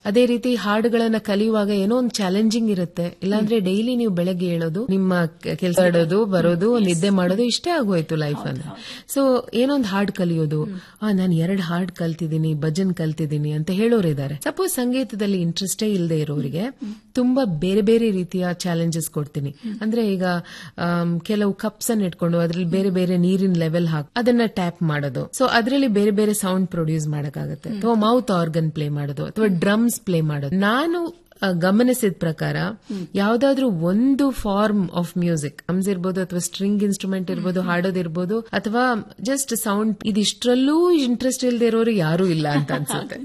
ಅದೇ ರೀತಿ ಹಾಡುಗಳನ್ನ ಕಲಿಯುವಾಗ ಏನೋ ಒಂದು ಚಾಲೆಂಜಿಂಗ್ ಇರುತ್ತೆ ಇಲ್ಲಾಂದ್ರೆ ಡೈಲಿ ನೀವು ಬೆಳಗ್ಗೆ ಹೇಳೋದು ನಿಮ್ಮ ಕೆಲಸ ಇಡೋದು ಬರೋದು ನಿದ್ದೆ ಮಾಡೋದು ಇಷ್ಟೇ ಆಗೋಯ್ತು ಲೈಫ್ ಅಂದ್ರೆ ಸೊ ಏನೊಂದು ಹಾಡ್ ಕಲಿಯೋದು ಆ ನಾನು ಎರಡು ಹಾಡ್ ಕಲ್ತಿದ್ದೀನಿ ಭಜನ್ ಕಲ್ತಿದ್ದೀನಿ ಅಂತ ಹೇಳೋರಿದ್ದಾರೆ ಸಪೋಸ್ ಸಂಗೀತದಲ್ಲಿ ಇಂಟ್ರೆಸ್ಟೇ ಇಲ್ಲದೆ ಇರೋರಿಗೆ ತುಂಬಾ ಬೇರೆ ಬೇರೆ ರೀತಿಯ ಚಾಲೆಂಜಸ್ ಕೊಡ್ತೀನಿ ಅಂದ್ರೆ ಈಗ ಆಮ್, ಕೆಲವು ಕಪ್ಸ್ ಅನ್ನ ಇಟ್ಕೊಂಡು ಅದ್ರಲ್ಲಿ ಬೇರೆ ಬೇರೆ ನೀರಿನ ಲೆವೆಲ್ ಹಾಕಿ ಅದನ್ನ ಟ್ಯಾಪ್ ಮಾಡೋದು ಸೊ ಅದರಲ್ಲಿ ಬೇರೆ ಬೇರೆ ಸೌಂಡ್ ಪ್ರೊಡ್ಯೂಸ್ ಮಾಡಕ್ಕಾಗತ್ತೆ ಅಥವಾ ಮೌತ್ ಆರ್ಗನ್ ಪ್ಲೇ ಮಾಡೋದು ಅಥವಾ ಡ್ರಮ್ಸ್ ಪ್ಲೇ ಮಾಡೋದು ನಾನು ಆ, ಗಮನಿಸಿದ ಪ್ರಕಾರ ಯಾವ್ದಾದ್ರೂ ಒಂದು ಫಾರ್ಮ್ ಆಫ್ ಮ್ಯೂಸಿಕ್ ಡ್ರಮ್ಸ್ ಇರ್ಬೋದು ಅಥವಾ ಸ್ಟ್ರಿಂಗ್ ಇನ್ಸ್ಟ್ರೂಮೆಂಟ್ ಇರ್ಬೋದು ಹಾಡೋದಿರ್ಬೋದು ಅಥವಾ ಜಸ್ಟ್ ಸೌಂಡ್ ಇದಿಷ್ಟರಲ್ಲೂ ಇಂಟ್ರೆಸ್ಟ್ ಇಲ್ಲದೆ ಇರೋರು ಯಾರೂ ಇಲ್ಲ ಅಂತ ಅನ್ಸುತ್ತೆ